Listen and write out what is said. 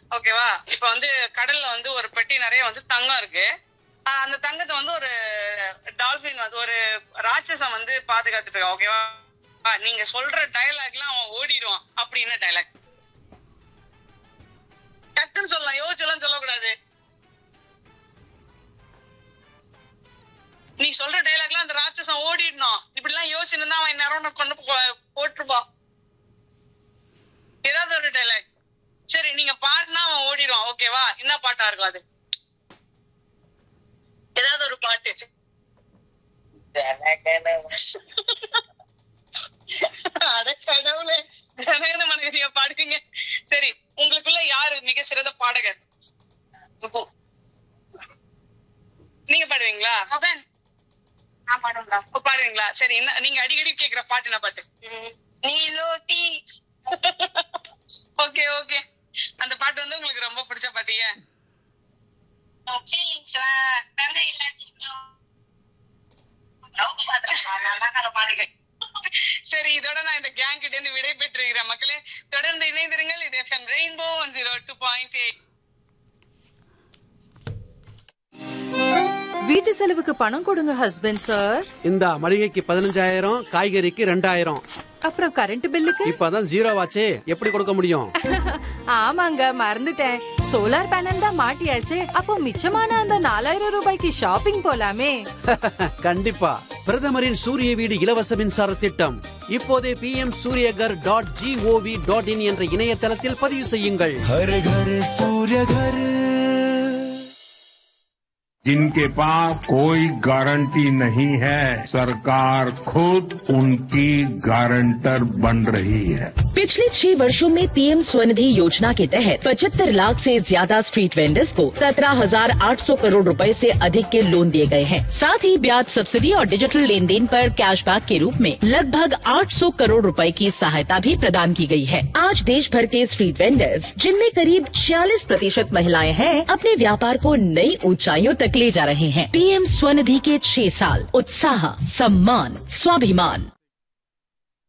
ஓகேவா இப்ப வந்து கடல்ல வந்து ஒரு பெட்டி நிறைய வந்து தங்கம் இருக்கு ஆஹ் அந்த தங்கத்தை வந்து ஒரு டால்பின் வந்து ஒரு ராட்சசம் வந்து பாதுகாத்துட்டு இருக்கான் ஓகேவா ஆஹ் நீங்க சொல்ற டயலாக்லாம் அவன் ஓடிடுவான் அப்படின்னு டயலாக் டக்குன்னு சொல்லலாம் யோசிச்செல்லாம் சொல்லக்கூடாது நீ சொல்ற டயலாக்லாம் அந்த ராட்சசம் ஓடிடணும் இப்படி எல்லாம் யோசிச்சுன்னா அவன் நேரம் கொண்டு போ- போட்டிருப்பான் ஏதாவது ஒரு டைலாக் சரி நீங்க பாடினா அவன் ஓடிடுவான் ஓகேவா என்ன பாட்டா இருக்கும் அது ஏதாவது ஒரு பாட்டு அட கடவுளே ஜனகன மனிதனைய பாடுவீங்க சரி உங்களுக்குள்ள யாரு மிக சிறந்த பாடகர் சுப்பு. நீங்க பாடுவீங்களா நான் பாடுங்களா ஓ, பாடுவீங்களா சரி என்ன நீங்க அடிக்கடி கேக்குற பாட்டு என்ன பாட்டு நீலோத்தி ஓகே ஓகே அந்த பாட்டு வந்து உங்களுக்கு ரொம்ப பிடிச்ச பாத்தீங்க ஃபீலிங்ஸ் எல்லாம் நிறைய எல்லாத்தையும் லவ் பாடுறேன் நல்லா பாடுங்க சரி இதோட நான் இந்த கேங் கிட்ட இருந்து விடை பெற்றுகிறேன் மக்களே தொடர்ந்து இணைந்திருங்கள் இது FM Rainbow one zero two point eight வீட்டு செலவுக்கு பணம் கொடுங்க ஹஸ்பண்ட் சார் இந்த மளிகைக்கு பதினஞ்சாயிரம் காய்கறிக்கு ரெண்டாயிரம் அப்புறம் கரண்ட் பில்லுக்கு இப்பதான் ஜீரோ ஆச்சே எப்படி கொடுக்க முடியும் ஆமாங்க மறந்துட்டேன் சோலார் பேனல் தான் மாட்டியாச்சு அப்போ மிச்சமான அந்த நாலாயிரம் ரூபாய்க்கு ஷாப்பிங் போலாமே கண்டிப்பா பிரதமரின் சூரிய வீடு இலவச மின்சார திட்டம் இப்போதே P M Suryaghar dot gov dot in என்ற இணையதளத்தில் பதிவு செய்யுங்கள் हर घर सूर्य घर जिनके पास कोई गारंटी नहीं है सरकार खुद उनकी गारंटर बन रही है पिछले छह वर्षों में पीएम स्वनिधि योजना के तहत पचहत्तर लाख से ज्यादा स्ट्रीट वेंडर्स को सत्रह हजार आठ सौ करोड़ रुपए से अधिक के लोन दिए गए हैं साथ ही ब्याज सब्सिडी और डिजिटल लेन देन पर कैशबैक के रूप में लगभग 800 करोड़ रुपए की सहायता भी प्रदान की गई है आज देश भर के स्ट्रीट वेंडर्स जिनमें करीब 46 प्रतिशत महिलाएं हैं अपने व्यापार को नई ऊंचाइयों तक ले जा रहे हैं पीएम स्वनिधि के छह साल उत्साह सम्मान स्वाभिमान